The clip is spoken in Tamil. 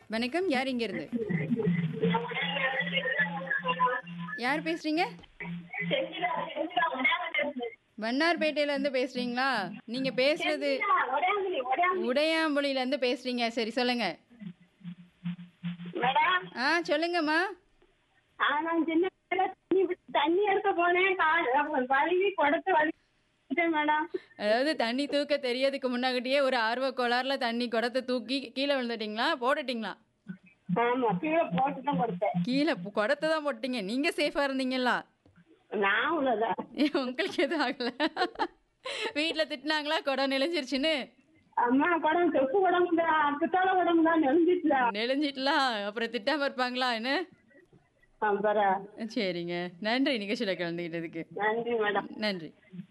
வணக்கம் யார் இங்க இருந்து யார் பேசுறீங்க வண்ணார்பேட்டையில இருந்து பேசுறீங்களா நீங்க பேசுறது உடையாம்புலியில இருந்து பேசுறீங்க சரி சொல்லுங்க மேடம் ஆ சொல்லுங்கம்மா நான் சின்ன பிள்ளைல தண்ணி பிடிச்சு- தண்ணி எடுக்க போனேன் கால் வழுவி குடத்து வலிட்டேன் மேடம் அதாவது தண்ணி தூக்க தெரியறதுக்கு முன்னாடியே ஒரு ஆர்வ கோளாறுல தண்ணி குடத்தை தூக்கி கீழே விழுந்துட்டீங்களா போட்டுட்டீங்களா ஆமா கீழே போட்டு தான் கொடுத்தேன் கீழே பு- குடத்தை தான் போட்டீங்க நீங்க சேஃபா இருந்தீங்களா நான் உள்ளதான் ஏன் உங்களுக்கு எதுவும் ஆகல வீட்டுல திட்டினாங்களா குடம் நெளிஞ்சிருச்சுன்னு அம்மா குடம் செப்பு குடம் தான் பித்தளை குடம் தான் நெஞ்சிட்டுல நெளிஞ்சிட்டுலாம் அப்புறம் திட்டாம இருப்பாங்களா என்ன அப்புறம் சரிங்க நன்றி நிகழ்ச்சியில கலந்துக்கிட்டதுக்கு நன்றி மேடம் நன்றி